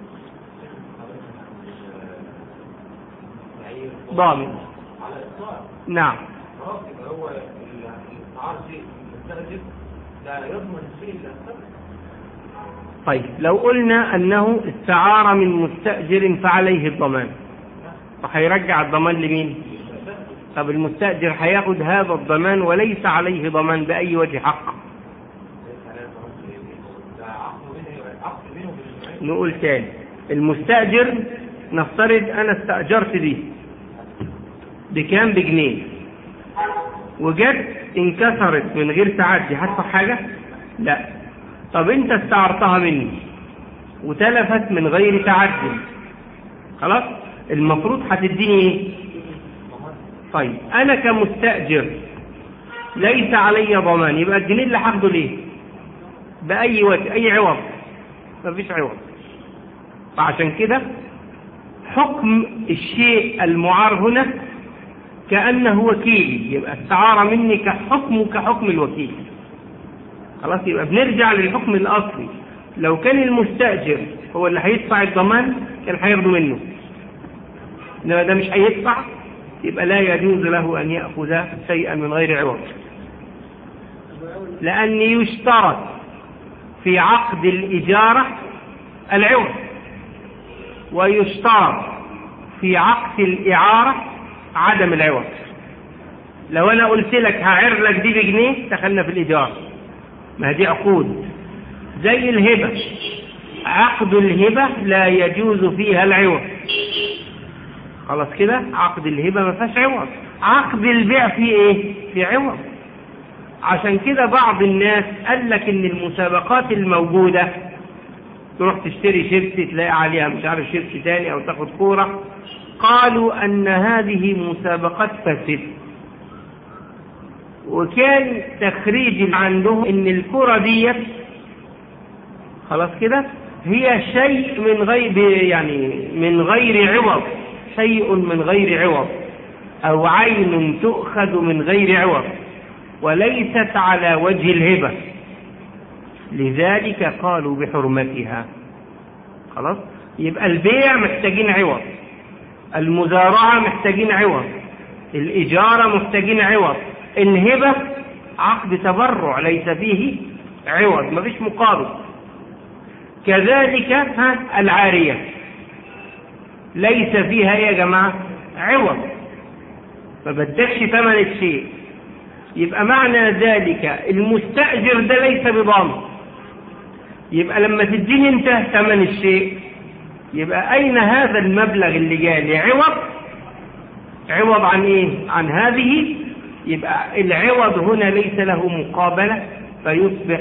ضامن نعم هو الاستعار شيء المستأجر لا يضمن الشيء اللي طيب لو قلنا أنه استعار من مستأجر فعليه الضمان فهيرجع الضمان لمين طب المستأجر هياخد هذا الضمان وليس عليه ضمان بأي وجه حق نقول تاني المستأجر نفترض أنا استأجرت دي بكام بجنيه وجت انكسرت من غير تعدي هدفع حاجة لا طب انت استعرتها مني وتلفت من غير تعدي خلاص المفروض هتديني ايه طيب انا كمستأجر ليس علي ضمان يبقى الجنيه اللي هاخده ليه بأي وجه أي عوض مفيش عوض فعشان كده حكم الشيء المعار هنا كأنه وكيل يبقى استعار مني كحكم كحكم الوكيل خلاص يبقى بنرجع للحكم الأصلي لو كان المستأجر هو اللي هيدفع الضمان كان هياخده منه إنما ده مش هيدفع يبقى لا يجوز له أن يأخذ شيئا من غير عوض لأن يشترط في عقد الإجارة العوض ويشترط في عقد الإعارة عدم العوض لو أنا قلت لك هعر لك دي بجنيه دخلنا في الإيجار ما دي عقود زي الهبة عقد الهبة لا يجوز فيها العوض خلاص كده عقد الهبة ما فيهاش عوض عقد البيع فيه ايه في عوض عشان كده بعض الناس قال لك ان المسابقات الموجودة تروح تشتري شيبسي تلاقي عليها مش عارف شيبسي تاني او تاخد كورة قالوا ان هذه مسابقات فاسدة وكان تخريج عندهم ان الكرة ديت خلاص كده هي شيء من غير يعني من غير عوض شيء من غير عوض او عين تؤخذ من غير عوض وليست على وجه الهبة لذلك قالوا بحرمتها خلاص يبقى البيع محتاجين عوض المزارعة محتاجين عوض الإجارة محتاجين عوض الهبة عقد تبرع ليس فيه عوض مفيش مقابل كذلك ها العارية ليس فيها يا جماعة عوض ما بدكش ثمن الشيء يبقى معنى ذلك المستأجر ده ليس بضامن يبقى لما تديني انت ثمن الشيء يبقى أين هذا المبلغ اللي جالي عوض عوض عن ايه عن هذه يبقى العوض هنا ليس له مقابلة فيصبح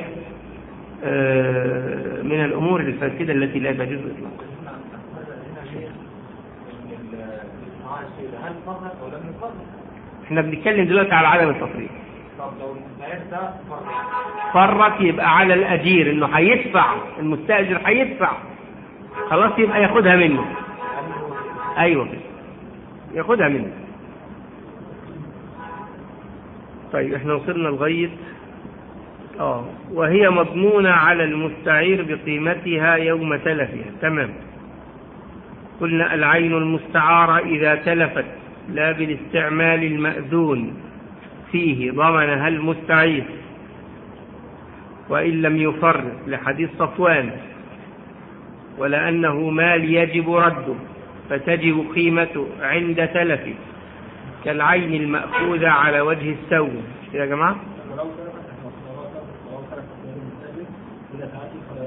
من الأمور الفاسدة التي لا تجوز إطلاقا هل فرق او لم يفرق؟ احنا بنتكلم دلوقتي على عدم التصريف طب لو المستعير ده فرق فرق يبقى على الأجير إنه هيدفع المستأجر هيدفع خلاص يبقى ياخدها منه أيوه كده ياخدها منه طيب احنا وصلنا لغاية اه وهي مضمونة على المستعير بقيمتها يوم تلفها تمام قلنا العين المستعارة إذا تلفت لا بالاستعمال المأذون فيه ضمنها المستعير وإن لم يفرق لحديث صفوان ولأنه مال يجب رده فتجب قيمته عند تلفه كالعين المأخوذة على وجه السوء مش كده يا جماعة ولو تركت المصدرات ولو تركت غير المستأجر إلى تعدي فلا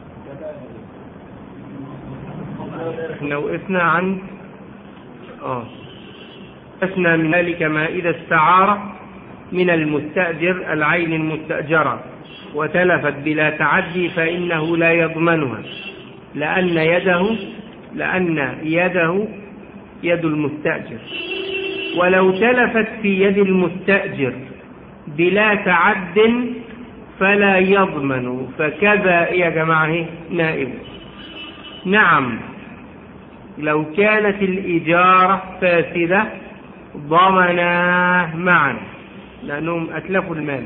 يقع احنا وقفنا عند اه وقفنا من ذلك ما إذا استعار من المستأجر العين المستأجرة وتلفت بلا تعدي فإنه لا يضمنها لأن يده لأن يده يد المستأجر ولو تلفت في يد المستأجر بلا تعد فلا يضمن فكذا يا جماعة اهي نائب نعم لو كانت الإجارة فاسدة ضمناه معا لأنهم أتلفوا المال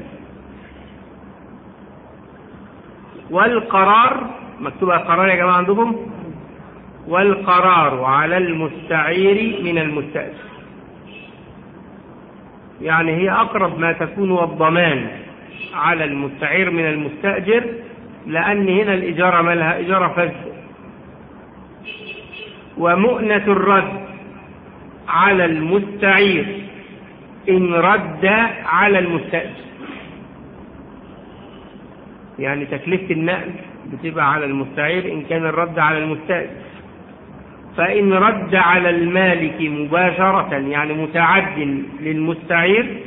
والقرار مكتوبة قرار يا جماعة عندكم والقرار على المستعير من المستأجر يعني هي أقرب ما تكون والضمان على المستعير من المستأجر لأن هنا الإجارة مالها إجارة فاسدة ومؤنة الرد على المستعير إن رد على المستأجر يعني تكلفة النقل بتبقى على المستعير إن كان الرد على المستأجر فإن رد على المالك مباشرة يعني متعد للمستعير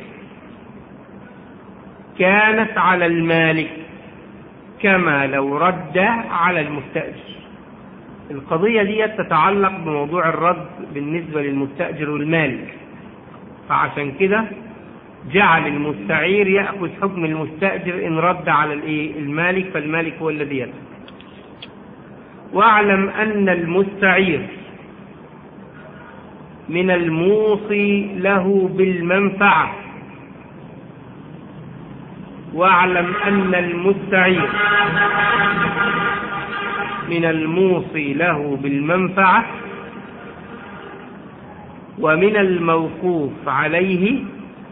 كانت على المالك كما لو رد على المستأجر القضية دي تتعلق بموضوع الرد بالنسبة للمستأجر والمالك فعشان كده جعل المستعير يأخذ حكم المستأجر إن رد على الإيه؟ المالك فالمالك هو الذي يدفع واعلم أن المستعير من الموصي له بالمنفعة واعلم أن المستعير من الموصي له بالمنفعة ومن الموقوف عليه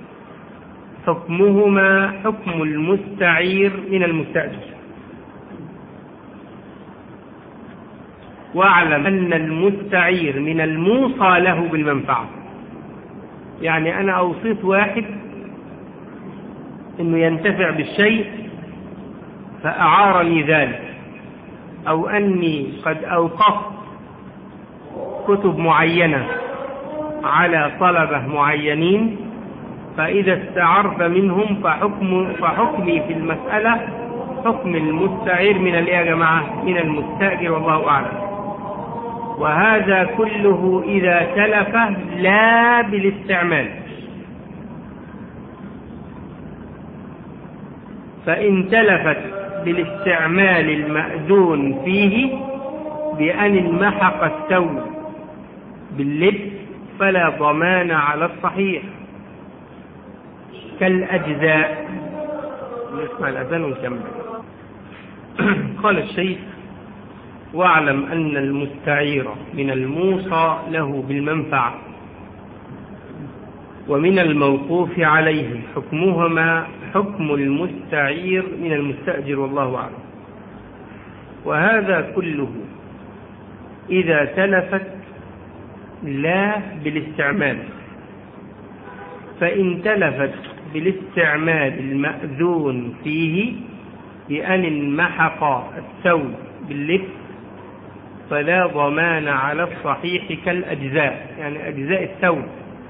حكمهما حكم المستعير من المستأجر واعلم أن المستعير من الموصى له بالمنفعة يعني أنا أوصيت واحد أنه ينتفع بالشيء فأعارني ذلك أو أني قد أوقفت كتب معينة على طلبة معينين فإذا استعرت منهم فحكم فحكمي في المسألة حكم المستعير من الإيه يا جماعة؟ من المستأجر والله أعلم. وهذا كله إذا تلف لا بالاستعمال. فإن تلفت بالاستعمال المأذون فيه بأن انمحق الثوب باللبس فلا ضمان على الصحيح كالأجزاء نسمع الأذان ونكمل قال الشيخ واعلم أن المستعير من الموصى له بالمنفعة ومن الموقوف عليه حكمهما حكم المستعير من المستأجر والله أعلم وهذا كله إذا تلفت لا بالاستعمال فإن تلفت بالاستعمال المأذون فيه بأن انمحق الثوب باللبس فلا ضمان على الصحيح كالأجزاء يعني أجزاء الثوب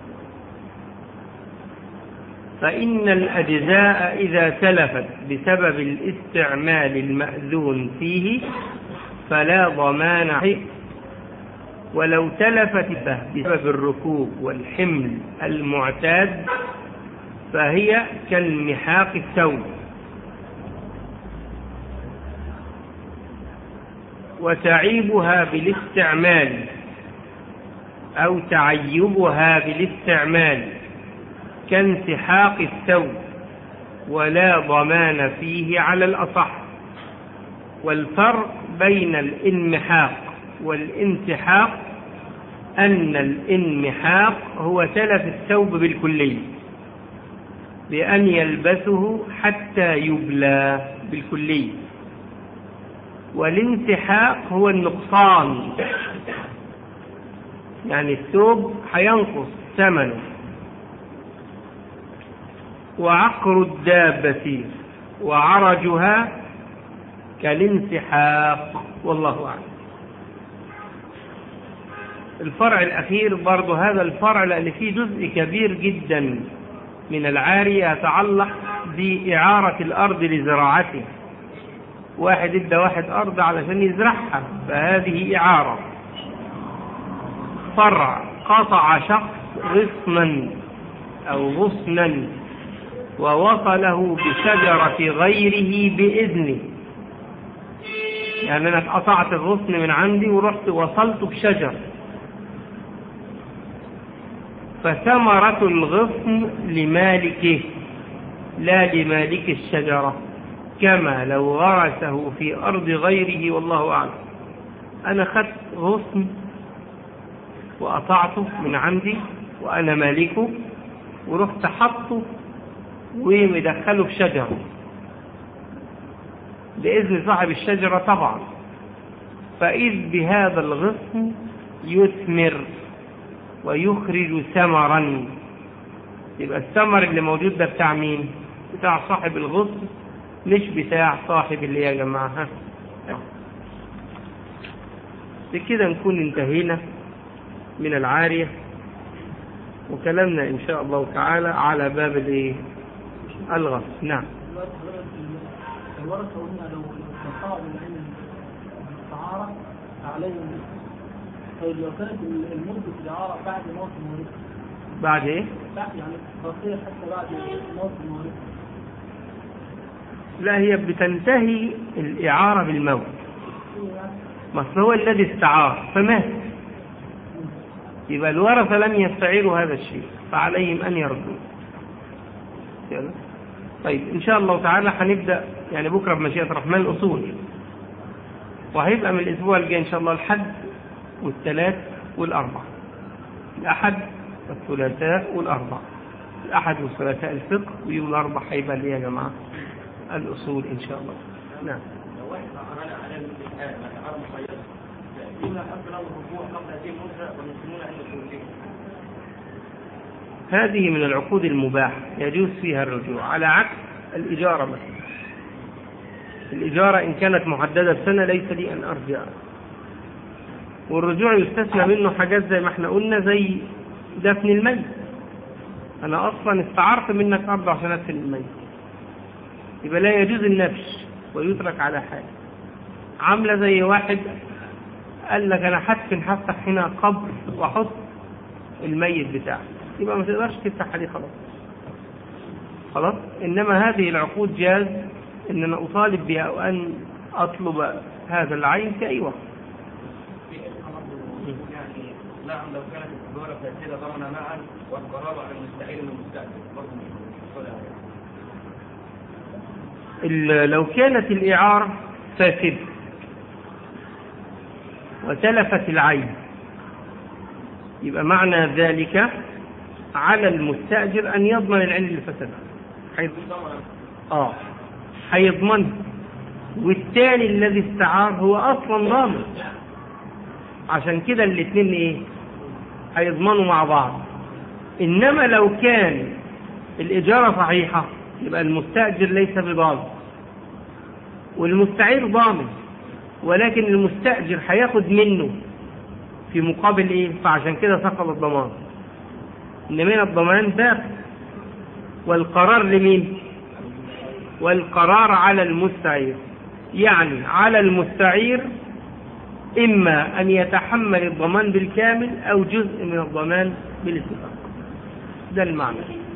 فإن الأجزاء إذا تلفت بسبب الاستعمال المأذون فيه فلا ضمان عليه ولو تلفت بسبب الركوب والحمل المعتاد فهي كالمحاق الثوب وتعيبها بالاستعمال أو تعيبها بالاستعمال كانسحاق الثوب ولا ضمان فيه على الأصح والفرق بين الانمحاق والانسحاق أن الانمحاق هو تلف الثوب بالكلي بأن يلبسه حتى يبلى بالكلية والانسحاق هو النقصان يعني الثوب هينقص ثمنه وعقر الدابة وعرجها كالانسحاق والله أعلم الفرع الأخير برضه هذا الفرع لأن فيه جزء كبير جدا من العارية يتعلق بإعارة الأرض لزراعته واحد ادى واحد أرض علشان يزرعها فهذه إعارة فرع قطع شخص غصنا أو غصنا ووصله بشجرة غيره بإذنه يعني أنا قطعت الغصن من عندي ورحت وصلته بشجر فثمرة الغصن لمالكه لا لمالك الشجرة كما لو غرسه في أرض غيره والله أعلم أنا خدت غصن وقطعته من عندي وأنا مالكه ورحت حطه ومدخله في شجرة بإذن صاحب الشجرة طبعا فإذ بهذا الغصن يثمر ويخرج ثمرا يبقى الثمر اللي موجود ده بتاع مين بتاع صاحب الغصن مش بتاع صاحب اللي يا جماعة بكده نكون انتهينا من العارية وكلامنا إن شاء الله تعالى على باب الايه الغصب نعم الورثة قلنا لو استطاعوا من علم الاستعارة عليهم طيب لو كانت المدة الإعارة بعد موت المورث بعد ايه بعد يعني تصير حتى بعد موت المورث لا هي بتنتهي الإعارة بالموت ما أصل هو الذي استعار فمات يبقى الورثة لم يستعيروا هذا الشيء فعليهم أن يردوه يلا. طيب إن شاء الله تعالى هنبدأ يعني بكرة بمشيئة الرحمن الأصول وهيبقى من الأسبوع الجاي إن شاء الله الحد والثلاث والأربع الأحد والثلاثاء والأربع الأحد والثلاثاء الفقه ويوم الأربع هيبقى ليه يا جماعة الأصول إن شاء الله نعم لو واحد عمل على الامتحان على مخيرة يمنع حتى له الرجوع قبل هذه المدة ويمكنون أن يكون فيه هذه من العقود المباحة يجوز فيها الرجوع على عكس الإجارة مثلا الإجارة إن كانت محددة بسنة ليس لي أن أرجع والرجوع يستثنى منه حاجات زي ما احنا قلنا زي دفن الميت أنا أصلا استعرت منك أرض عشان أدفن الميت يبقى لا يجوز النبش ويترك على حال عاملة زي واحد قال لك أنا هدفن هفتح هنا قبر وأحط الميت بتاعي يبقى ما تقدرش تفتح عليه خلاص خلاص إنما هذه العقود جاز إن أنا أطالب بها أو أن أطلب هذا العين في أي وقت في اسم برضه يعني نعم لو كانت التجارة فاسدة ضمن معا والقرار على المستعير والمستأجر برضه مش ولا ال- لو كانت الإعارة فاسدة وتلفت العين يبقى معنى ذلك على المستأجر أن يضمن العين اللي فسدها حيث آه هيضمنها والتاني الذي استعار هو أصلا ضامن عشان كده الاثنين إيه هيضمنوا مع بعض إنما لو كان الإجارة صحيحة يبقى المستأجر ليس بضامن والمستعير ضامن ولكن المستأجر هياخد منه في مقابل ايه فعشان كده سقط الضمان انما الضمان باقي والقرار لمين والقرار على المستعير يعني على المستعير اما ان يتحمل الضمان بالكامل او جزء من الضمان بالاتفاق ده المعنى